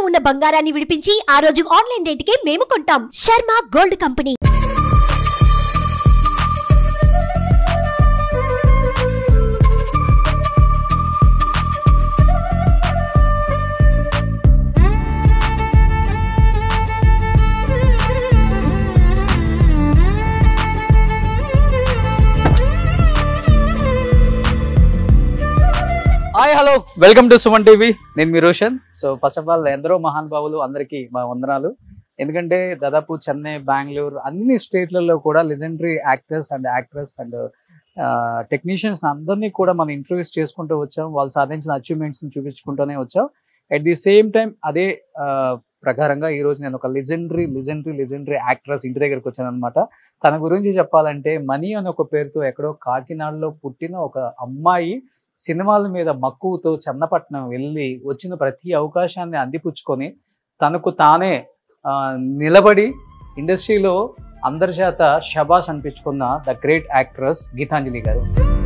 ఉన్న బంగారాన్ని విడిపించి ఆ రోజు ఆన్లైన్ రేటుకే మేము కొంటాం Sharma gold company hi hello welcome to Suman TV నేను మీ Roshan so first of all ఎందరో మహానుభావులు అందరికీ మా వందనాలు ఎందుకంటే దాదాపు చెన్నై బెంగళూరు అన్ని స్టేట్లలో కూడా legendary actors and actress and technicians అందరినీ కూడా మనం ఇంట్రొడ్యూస్ చేసుకుంటూ వచ్చాం వాళ్ళు సాధించిన అచీవ్మెంట్స్ని చూపించుకుంటూనే వచ్చాం అట్ ది సేమ్ టైం అదే ఆ, ప్రకారంగా ఈ రోజు నేను ఒక లెజెండరీ లెజెండరీ లెజెండరీ యాక్ట్రెస్ ఇంటి దగ్గరికి వచ్చాను అనమాట తన గురించి చెప్పాలంటే మనీ అనే ఒక పేరుతో ఎక్కడో కాకినాడలో పుట్టిన ఒక అమ్మాయి సినిమాల మీద మక్కువతో చన్నపట్నం వెళ్ళి వచ్చిన ప్రతి అవకాశాన్ని అందిపుచ్చుకొని తనకు తానే ఆ, నిలబడి ఇండస్ట్రీలో అందరి చేత షబాష్ అనిపించుకున్న the great actress Geetanjali garu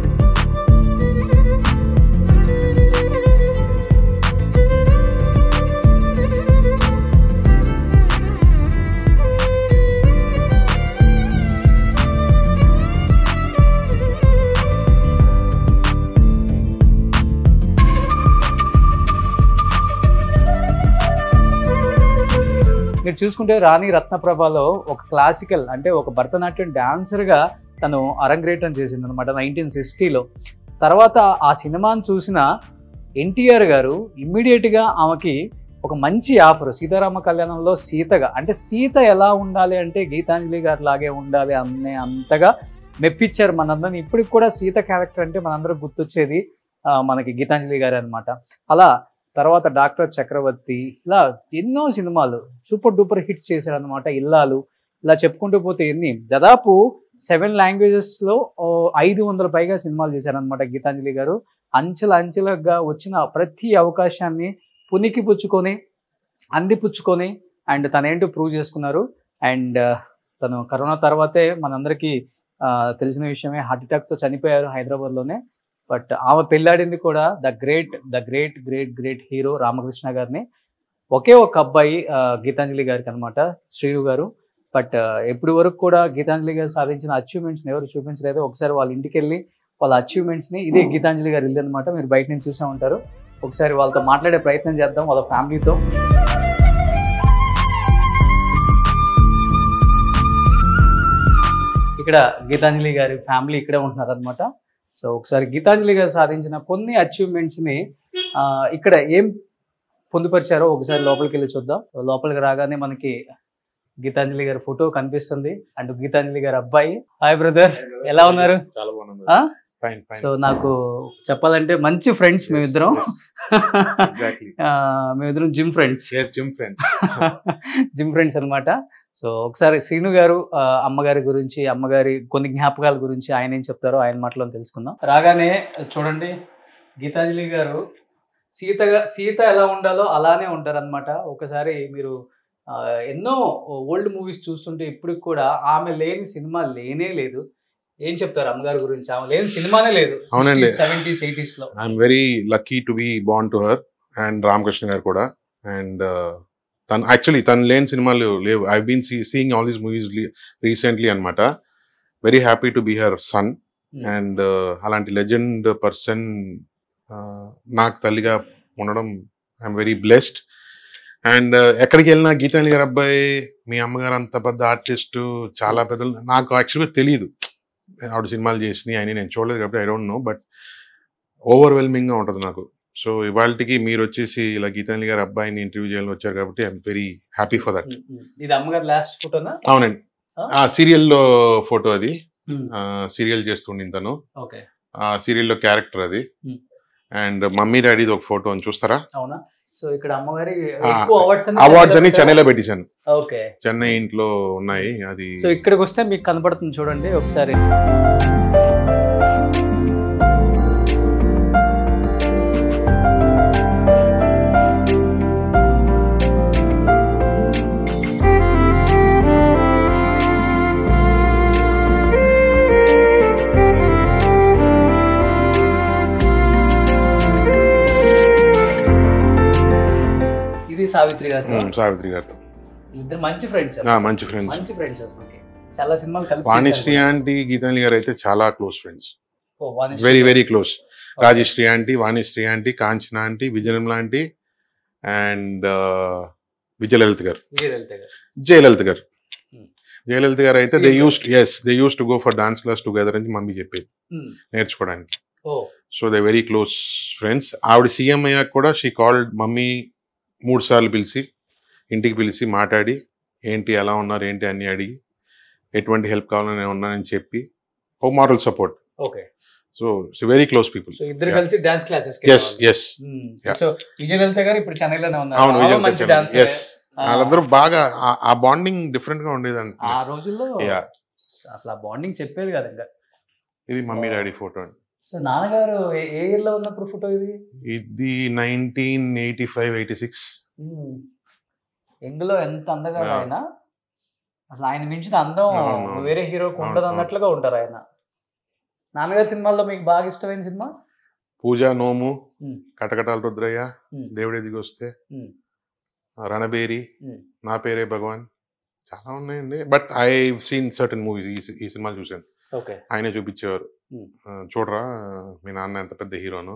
మీరు చూసుకుంటే రాణి రత్నప్రభలో ఒక క్లాసికల్ అంటే ఒక భరతనాట్యం డాన్సర్గా తను అరంగేట్రం చేసింది అనమాట నైన్టీన్ సిక్స్టీలో తర్వాత ఆ సినిమాను చూసిన ఎన్టీఆర్ గారు ఇమ్మీడియట్గా ఆమెకి ఒక మంచి ఆఫర్ సీతారామ కళ్యాణంలో సీతగా అంటే సీత ఎలా ఉండాలి అంటే గీతాంజలి గారు లాగే ఉండాలి అనే అంతగా మెప్పించారు మనందరిని ఇప్పటికి కూడా సీత క్యారెక్టర్ అంటే మనందరం గుర్తొచ్చేది ఆ, మనకి గీతాంజలి గారు అనమాట అలా తర్వాత డాక్టర్ చక్రవర్తి ఇలా ఎన్నో సినిమాలు సూపర్ డూపర్ హిట్ చేశారు అనమాట ఇల్లాలు ఇలా చెప్పుకుంటూ పోతే ఎన్ని దాదాపు సెవెన్ లాంగ్వేజెస్లో ఐదు వందల పైగా సినిమాలు చేశారనమాట గీతాంజలి గారు అంచెల అంచెలుగా వచ్చిన ప్రతి అవకాశాన్ని పునికి పుచ్చుకొని అందిపుచ్చుకొని అండ్ తనేంటో ప్రూవ్ చేసుకున్నారు అండ్ తను కరోనా తర్వాతే మనందరికీ ఆ, తెలిసిన విషయమే హార్ట్ అటాక్తో చనిపోయారు హైదరాబాద్లోనే బట్ ఆమె పెళ్ళాడింది కూడా the great the great great great hero Ramakrishna గారిని ఒకే ఒక అబ్బాయి ఆ, గీతాంజలి గారికి అనమాట శ్రీను గారు బట్ ఎప్పటి వరకు కూడా గీతాంజలి గారు సాధించిన అచీవ్మెంట్స్ని ఎవరు చూపించలేదు ఒకసారి వాళ్ళ ఇంటికి వెళ్ళి వాళ్ళ అచీవ్మెంట్స్ని ఇదే గీతాంజలి గారు ఇల్లు అనమాట మీరు బయట నుంచి చూసే ఉంటారు ఒకసారి వాళ్ళతో మాట్లాడే ప్రయత్నం చేద్దాం వాళ్ళ ఫ్యామిలీతో ఇక్కడ గీతాంజలి గారి ఫ్యామిలీ ఇక్కడే ఉంటున్నారు అనమాట సో ఒకసారి గీతాంజలి గారు సాధించిన కొన్ని అచీవ్మెంట్స్ని ఇక్కడ ఏం పొందుపరిచారో ఒకసారి లోపలికి వెళ్ళి చూద్దాం సో లోపలికి రాగానే మనకి గీతాంజలి గారి ఫోటో కనిపిస్తుంది అండ్ గీతాంజలి గారి అబ్బాయి హాయ్ బ్రదర్ ఎలా ఉన్నారు చాలా బాగున్నాను ఆ? ఫైన్ ఫైన్ సో నాకు చెప్పాలంటే మంచి ఫ్రెండ్స్ మేమిద్దరం ఎగ్జాక్ట్లీ ఆ, మేమిద్దరం gym friends yes gym friends gym friends అన్నమాట సో ఒకసారి శ్రీను గారు ఆ, అమ్మగారి గురించి అమ్మగారి కొన్ని జ్ఞాపకాల గురించి ఆయన ఏం చెప్తారో ఆయన మాటలో తెలుసుకుందాం రాగానే చూడండి గీతాంజలి గారు సీతగా సీత ఎలా ఉండాలో అలానే ఉంటారన్నమాట ఒకసారి మీరు ఆ, ఎన్నో ఓల్డ్ మూవీస్ చూస్తుంటే ఇప్పటికి కూడా ఆమె లేని సినిమా లేనే లేదు ఏం చెప్తారు అమ్మగారి గురించి ఆమె లేని సినిమానే లేదు అవునండి. సెవెంటీస్ ఎయిటీస్ లో I'm very lucky to be born to her and Ramakrishna garu కూడా అండ్ తను యాక్చువల్లీ తను లేని సినిమాలు లేవు I been seeing all these movies recently అనమాట very happy to be her son Hmm. And అలాంటి లెజెండ్ పర్సన్ నాకు తల్లిగా ఉండడం ఐఎమ్ వెరీ బ్లెస్డ్ అండ్ ఎక్కడికి వెళ్ళినా గీతాంజలి గారు అబ్బాయి మీ అమ్మగారు అంత పెద్ద ఆర్టిస్ట్ చాలా పెద్ద నాకు యాక్చువల్గా తెలియదు ఆవిడ సినిమాలు చేసినాయి అని నేను చూడలేదు కాబట్టి I don't know but overwhelming గా ఉంటుంది నాకు సో ఇవాళకి మీరు వచ్చేసి ఇలా గీతాంజలి గారి అబ్బాయిని ఇంటర్వ్యూ చేయాలని వచ్చారు కాబట్టి I'm very happy for that ఇది అమ్మగారి లాస్ట్ ఫోటోనా అవునండి Huh? ఆ సీరియల్లో ఫోటో అది సీరియల్ చేస్తుండింది తను ఓకే ఆ సీరియల్లో క్యారెక్టర్ అది Hmm. అండ్ మమ్మీ డాడీది ఒక ఫోటో అని చూస్తారా అవునా సో ఇక్కడ అమ్మగారి ఆ, ఎక్కువ అవార్డ్స్ అవార్డ్స్ అని చెన్నైలో పెట్టేశాను ఓకే చెన్నై ఇంట్లో ఉన్నాయి అది సో ఇక్కడికి వస్తే మీకు కనపడుతుంది చూడండి ఒకసారి ఇది సావిత్రి గారు ఉమ్, సావిత్రి గారితో ఇద్దరు మంచి ఫ్రెండ్స్ ఆ, మంచి ఫ్రెండ్స్ మంచి ఫ్రెండ్స్ వస్తుంది చాలా సినిమాలు కలిపి వాణిశ్రీ చేశారు. ఆంటీ గీతాంజలి గారు అయితే చాలా క్లోజ్ ఫ్రెండ్స్ ఓ, Vanisri very garu. Very close Rajasri aunty Vanisri aunty Kanchana aunty Vijaya Nirmala aunty and Vijayalalitha garu Vijayalalitha గారు. జయలలిత గారు Hmm. జయలలిత గారు అయితే See, they use yes they use to go for dance class together అని మమ్మీ చెప్పేది Hmm. నేర్చుకోవడానికి oh so they very close friends ఆవిడ CM అయ్యాక కూడా షీ కాల్డ్ మమ్మీ మూడు సార్లు పిలిచి ఇంటికి పిలిచి మాట్లాడి ఏంటి ఎలా ఉన్నారు ఏంటి అని అడిగి ఎటువంటి హెల్ప్ కావాలని నేను ఉన్నానని చెప్పి oh moral support okay so very close people so ఇద్దరు Yeah. కలిసి dance classes yes yes Yeah. So Vijayalalitha garu ఇప్పుడు చెన్నైలోనే ఉన్నారు అవును ఆమె మంచి విజయ్ డాన్స్ ఎస్ వాళ్ళందరూ బాగా ఆ- ఆ బాండింగ్ డిఫరెంట్ గా ఉండేదండి ఆ రోజుల్లో Yeah. అసలు ఆ బాండింగ్ చెప్పేది కదా ఇంకా ఇది మమ్మీ డాడీ ఫోటో అండి సో నాన్నగారు ఏ ఏ ఇయర్ లో ఉన్నప్పుడు ఫోటో ఇది ఇది nineteen eighty five eighty six ఇందులో ఎంత అందగా Yeah. ఆయన అసలు ఆయన మించిన అందం అవును, అవును. వేరే హీరోకి ఉండదు అవును, అన్నట్లుగా ఉంటారు ఆయన నాన్నగారి సినిమాల్లో మీకు బాగా ఇష్టమైన సినిమా పూజ నోము Hmm. కటకటాల రుద్రయ్య Hmm. దేవుడే దిగొస్తే Hmm. రణబేరి Hmm. నా పేరే భగవాన్ చాలా ఉన్నాయండి but I seen certain movies ఈ సినిమాలు చూశాను ఓకే ఆయనే చూపించేవారు Hmm. ఆ, చూడరా మీ నాన్న ఎంత పెద్ద హీరోను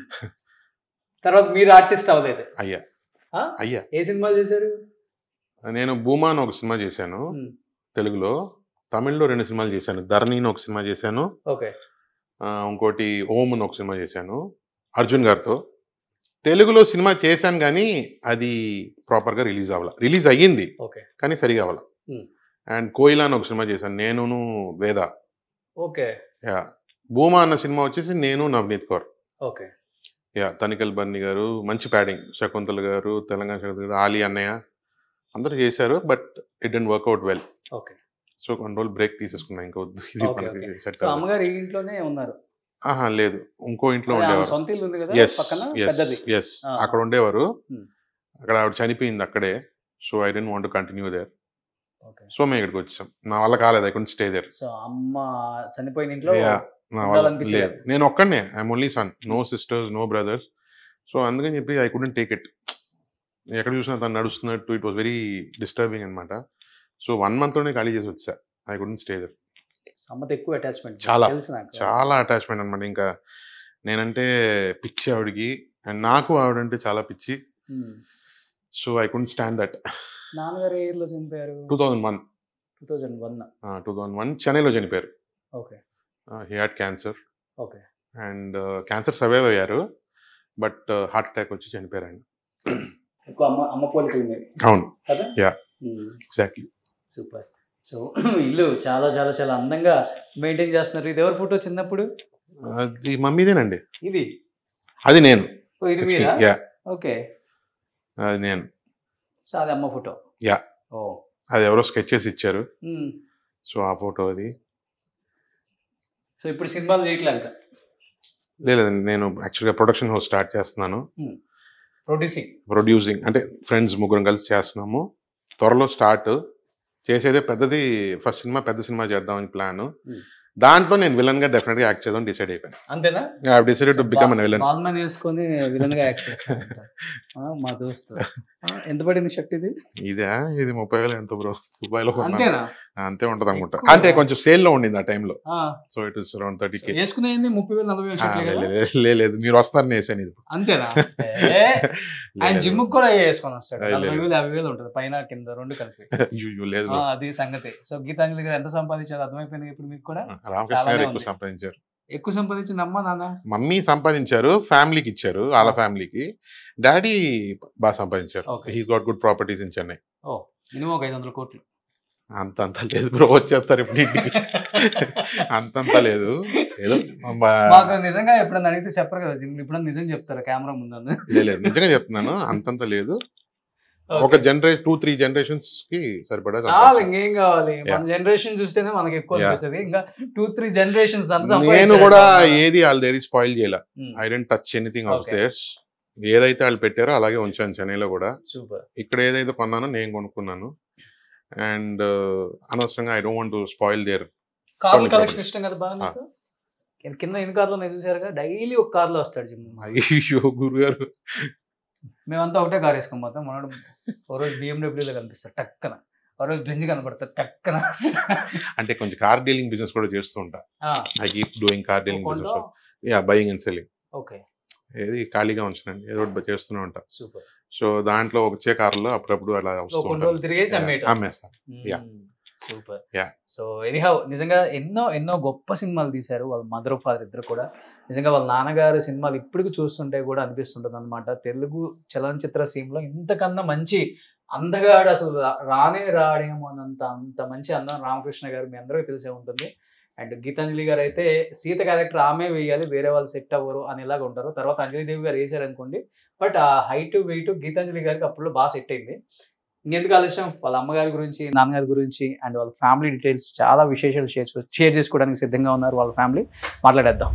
తర్వాత మీరు ఆర్టిస్ట్ అవ్వలేదు అయ్యా ఆ? అయ్యా ఏ సినిమాలు చేశారు నేను భూమా అని ఒక సినిమా చేశాను Hmm. తెలుగులో తమిళ్లో రెండు సినిమాలు చేశాను ధరణి అని ఒక సినిమా చేశాను ఓకే ఆ, ఇంకోటి ఓం అని ఒక సినిమా చేశాను అర్జున్ గారితో తెలుగులో సినిమా చేశాను కానీ అది ప్రాపర్గా రిలీజ్ అవ్వాల రిలీజ్ అయ్యింది ఓకే కానీ సరిగా అవ్వాల Hmm. అండ్ కోయిలా అని ఒక సినిమా చేశాను నేనును వేద ఓకే యా భూమా అన్న సినిమా వచ్చేసి నేను నవనీత్ కౌర్ ఓకే యా తనికల్ బన్నీ గారు మంచి ప్యాడింగ్ శకుంతల గారు తెలంగాణ శకుంతల గారు ఆలీ అన్నయ్య అందరూ చేశారు but it didn't work out well okay so కొన్ని రోజులు బ్రేక్ తీసేసుకున్నా ఇంకా వద్దు ఇది Okay, మనకి okay. సెట్ సో అమ్మగారు ఈ ఇంట్లోనే ఉన్నారు ఆహా లేదు ఇంకో ఇంట్లో అదే ఆమె ఉండేవారు సొంత ఇల్లు ఉంది కదా ఎస్ పక్కన ఎస్ పెద్దది ఎస్ Ah. అక్కడ ఉండేవారు Hmm. అక్కడ ఆవిడ చనిపోయింది అక్కడే so I didn't want continue there okay so మేము ఇక్కడికి వచ్చాం నా వల్ల కాలేదు I could stay there so అమ్మ చనిపోయిన ఇంట్లో యా నా వల్ల ఉండాలనిపించలేదు. లేదు నేను ఒక్కడనే I'm only son no sisters no brothers so అందుకని చెప్పి ఐ కుడెంట్ టేక్ ఇట్ ఎక్కడ చూసినా తను నడుస్తున్నట్టు ఇట్ వాస్ వెరీ డిస్టర్బింగ్ అనమాట సో వన్ మంత్ లోనే ఖాళీ చేసి వచ్చా ఐ కుడెంట్ స్టే దర్ అమ్మతో ఎక్కువ అటాచ్మెంట్ చాలా, తెలుసు నాకు చాలా అటాచ్మెంట్ అనమాట ఇంకా నేనంటే పిచ్చి ఆవిడకి అండ్ నాకు ఆవిడంటే చాలా పిచ్చి Hmm. So I couldn't stand that నాన్నగారు ఏ ఇయర్ లో చనిపోయారు two thousand one two thousand one two thousand one చెన్నైలో చనిపోయారు okay he had cancer okay and cancer survive అయ్యారు బట్ హార్ట్ అటాక్ వచ్చి చనిపోయారు ఆయన ఎక్కువ అమ్మ అమ్మ పోలికలు ఉండేవి అవును కదా Yeah. ఎగ్జాక్ట్లీ సూపర్ సో ఇల్లు చాలా చాలా చాలా అందంగా మెయింటైన్ చేస్తున్నారు ఇది ఎవరి ఫోటో చిన్నప్పుడు అది మమ్మీదేనండి ఇది అది నేను ఓ, ఇది మీరా యా ఓకే అది నేను సో అది అమ్మ ఫోటో Yeah. ఓ అది ఎవరో స్కెచ్ చేసి ఇచ్చారు మ్మ్. సో ఆ ఫోటో అది సో ఇప్పుడు సినిమాలు చేయట్లే ఇంకా లేదండి నేను యాక్చువల్గా ప్రొడక్షన్ హౌస్ స్టార్ట్ చేస్తున్నాను ప్రొడ్యూసింగ్ ప్రొడ్యూసింగ్ అంటే ఫ్రెండ్స్ ముగ్గురం కలిసి చేస్తున్నాము త్వరలో స్టార్ట్ చేసేదే పెద్దది ఫస్ట్ సినిమా పెద్ద సినిమా చేద్దామని ప్లాన్ Hmm. దాంట్లో నేను విలన్ గా డెఫినెట్ గా యాక్ట్ చేద్దాం డిసైడ్ అయిపోయాను అంతేనా I decided to become an villain బాల్మన్ వేసుకొని విలన్ గా యాక్ట్ చేస్తారంట ఆ, మా దోస్తు ఆ, ఎంత పడింది షర్ట్ ఇది ఇదే ఇది ముప్పై వేలు ఎంత బ్రో దుబాయ్లో కొన్నాను. అంతేనా అంతే ఉంటది అనుకుంటా ఎక్కువ. అంటే కొంచెం సేల్ లో ఉండింది ఆ టైంలో ఆ, so it is around thirty K వేసుకునేది ముప్పై వేలు నలభై వేలు షర్ట్లే కదా లేదు మీరు వస్తారని వేసాను ఇది అంతేనా ఏ, ఆయన లేదు. జిమ్ కూడా వేసుకొని వస్తాడు లేదు, నలభై లేదు. వేలు యాభై వేలు ఉంటుంది పైన కింద రెండు కలిపి అయ్యో, లేదు ఆ, bro. అది సంగతి సో గీతాంజలి గారు ఎంత సంపాదించారు అర్థమైపోయింది ఇప్పుడు మీకు కూడా రామకృష్ణ చాలానే గారు ఎక్కువ ఉంది. సంపాదించారు ఎక్కువ సంపాదించింది అమ్మ నాన్న మమ్మీ సంపాదించారు ఫ్యామిలీకి ఇచ్చారు వాళ్ళ ఫ్యామిలీకి డాడీ బాగా సంపాదించారు Okay. He got good properties in Chennai ఓ మినిమం ఒక ఐదు వందల కోట్లు అంత అంత లేదు బ్రో వచ్చేస్తారు ఇప్పుడు ఇంటికి అంతంత లేదు ఏదో మా- మాకు నిజంగా ఎప్పుడన్నా అడిగితే చెప్పరు కదా జిమ్ ఇప్పుడు నిజం చెప్తారు కెమెరా ముందు లే- లేదు నిజంగా చెప్తున్నాను అంతంత లేదు ఒక జనరేషన్ టూ త్రీ జనరేషన్స్ కి సరిపడా చాలు సంపాదించారు. ఇంకేం కావాలి మన Yeah. జనరేషన్ చూస్తేనే మనకి ఎక్కువ Yeah. అనిపిస్తుంది ఇంకా టూ త్రీ జనరేషన్స్ నేను కూడా ఏది వాళ్ళది ఏది స్పాయిల్ చేయాల I didn't touch anything of Okay. Theirs ఏదైతే వాళ్ళు పెట్టారో అలాగే ఉంచాను చెన్నైలో కూడా సూపర్ ఇక్కడ ఏదైతే కొన్నానో నేను కొనుక్కున్నాను అండ్ అనవసరంగా I don't want to spoil their కార్ల కొన్ని కలెక్షన్ properties. ఇష్టం కదా బాగా నీకు కింద ఎన్ని కార్లో నేను చూసారుగా డైలీ ఒక కార్లో వస్తాడు జిమ్ అయ్యో గురుగారు మేమంతా ఒకటే కార్ వేసుకొని పోతాం మనోడు ఓ రోజు బిఎండబ్ల్యూలో కనిపిస్తారు టక్కన ఓ రోజు బెంజ్ కనబడతారు టక్కన అంటే కొంచెం కార్ డీలింగ్ బిజినెస్ కూడా చేస్తూ ఉంటా I keep doing car dealing business yeah buying and selling okay ఏది ఖాళీగా ఉంచనండి ఏదో ఒకటి చేస్తూనే ఉంటా సూపర్ సో దాంట్లో వచ్చే కార్లో అప్పుడప్పుడు అలా వస్తూ కొన్ని రోజులు తిరిగేసి ఉంటాను అమ్మేయటం అమ్మేస్తాను Yeah. Super Yeah. So anyhow నిజంగా ఎన్నో ఎన్నో గొప్ప సినిమాలు తీశారు వాళ్ళ మదర్ ఫాదర్ ఇద్దరు కూడా నిజంగా వాళ్ళ నాన్నగారు సినిమాలు ఇప్పటికి చూస్తుంటే కూడా అనిపిస్తుంటది అనమాట తెలుగు చలనచిత్ర సీన్లో ఇంతకన్నా మంచి అందగాడు అసలు రా- రానే రాడేమో అన్నంత అంత మంచి అందం రామకృష్ణ గారు మీ అందరికీ తెలిసే ఉంటుంది అండ్ గీతాంజలి గారు అయితే సీత క్యారెక్టర్ ఆమె వేయాలి వేరే వాళ్ళు సెట్ అవ్వరు అనేలాగా ఉంటారు తర్వాత అంజలి దేవి గారు వేసారు అనుకోండి బట్ ఆ హైట్ వెయిట్ గీతాంజలి గారికి అప్పుడు బాగా సెట్ అయింది ఇంకెందుకు ఆలస్యం వాళ్ళ అమ్మగారి గురించి నాన్నగారి గురించి అండ్ వాళ్ళ ఫ్యామిలీ డీటెయిల్స్ చాలా విశేషాలు షేర్ షేర్ చేసుకోవడానికి సిద్ధంగా ఉన్నారు వాళ్ళ ఫ్యామిలీ మాట్లాడేద్దాం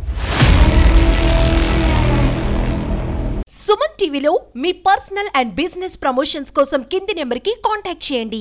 సుమన్ టీవీలో మీ పర్సనల్ అండ్ బిజినెస్ ప్రమోషన్స్ కోసం కింది నెంబర్కి కాంటాక్ట్ చేయండి